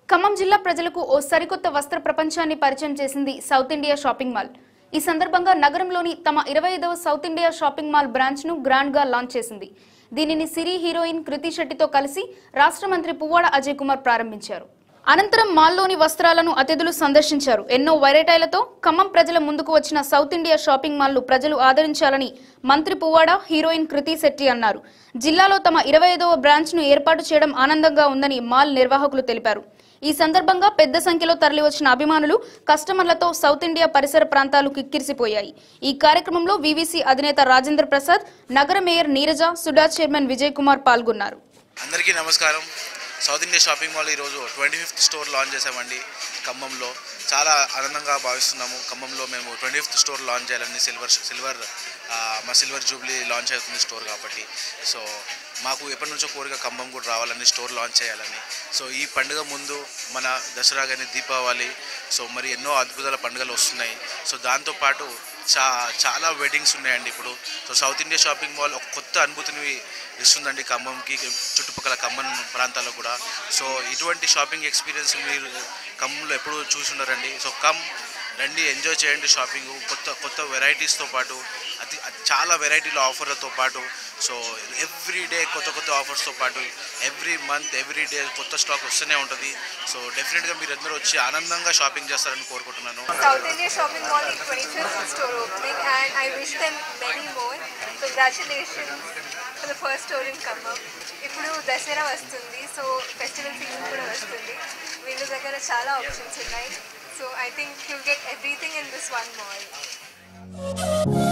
ఖమ్మం జిల్లా ప్రజలకు ఓ సరికొత్త వస్త్ర ప్రపంచాన్ని పరిచయం చేసింది సౌత్ ఇండియా షాపింగ్ మాల్ ఈ సందర్భంగా నగరంలోని తమ ఇరవై ఐదవ South India shopping mall branch ను గ్రాండ్ గా లాంచ్ చేసింది దీనిని సిరి హీరోయిన్ కృతి శెట్టితో కలిసి రాష్ట్ర మంత్రి పువ్వాడ అజయ్ కుమార్ ప్రారంభించారు అనంతరం మాల్లోని వస్త్రాలను అతిథులు సందర్శించారు ఎన్నో వెరైటీలతో ఖమ్మం ప్రజల ముందుకు వచ్చిన సౌత్ ఇండియా షాపింగ్ మాల్ను ప్రజలు ఆదరించాలని మంత్రి పువ్వాడ హీరోయిన్ కృతి శెట్టి అన్నారు జిల్లాలో తమ ఇరవై ఐదవ బ్రాంచ్ ను ఏర్పాటు చేయడం ఆనందంగా ఉందని మాల్ నిర్వాహకులు తెలిపారు ఈ సందర్భంగా పెద్ద సంఖ్యలో తరలివచ్చిన అభిమానులు కస్టమర్లతో సౌత్ ఇండియా పరిసర ప్రాంతాలు కిక్కిరిసిపోయాయి ఈ కార్యక్రమంలో వీవీసీ అధినేత రాజేంద్ర ప్రసాద్ నగర mayor Neeraja SUDA chairman Vijay Kumar పాల్గొన్నారు అందరికీ నమస్కారం సౌత్ ఇండియా షాపింగ్ మాల్ ఈరోజు ట్వంటీ ఫిఫ్త్ స్టోర్ లాంచ్ చేసామండి ఖమ్మంలో చాలా ఆనందంగా భావిస్తున్నాము ఖమ్మంలో మేము ట్వంటీ ఫిఫ్త్ స్టోర్ లాంచ్ చేయాలని సిల్వర్ సిల్వర్ ఆ, మా సిల్వర్ జూబ్లీ లాంచ్ అవుతుంది స్టోర్ కాబట్టి సో మాకు ఎప్పటి నుంచో కోరిక ఖమ్మం కూడా రావాలని స్టోర్ లాంచ్ చేయాలని సో ఈ పండుగ ముందు మన దసరా కానీ దీపావళి సో మరి ఎన్నో అద్భుతాల పండుగలు వస్తున్నాయి సో దాంతోపాటు చా చాలా వెడ్డింగ్స్ ఉన్నాయండి ఇప్పుడు so south India shopping mall ఒక కొత్త అనుభూతిని ఇస్తుందండి ఖమ్మంకి చుట్టుపక్కల ఖమ్మం ప్రాంతాల్లో కూడా సో ఇటువంటి షాపింగ్ ఎక్స్పీరియన్స్ మీరు ఖమ్మంలో ఎప్పుడు చూసి ఉండరండి సో కమ్ రండి ఎంజాయ్ చేయండి షాపింగ్ కొత్త కొత్త వెరైటీస్తో పాటు అతి అతి- చాలా వెరైటీల ఆఫర్లతో పాటు సో ఎవ్రీ డే కొత్త కొత్త ఆఫర్స్తో పాటు ఎవ్రీ మంత్ ఎవ్రీ డే కొత్త స్టాక్ వస్తూనే ఉంటుంది సో డెఫినెట్గా మీరు అందరూ వచ్చి ఆనందంగా షాపింగ్ చేస్తారని కోరుకుంటున్నాను South India Shopping Mall in 25th store opening and I wish them many more. Congratulations for the first store in Khammam. ఇప్పుడు దసరా వస్తుంది సో ఫెస్టివల్ సీజన్ కూడా వస్తుంది వీళ్ళ దగ్గర చాలా ఆప్షన్స్ ఉన్నాయి so I think you get everything in this one mall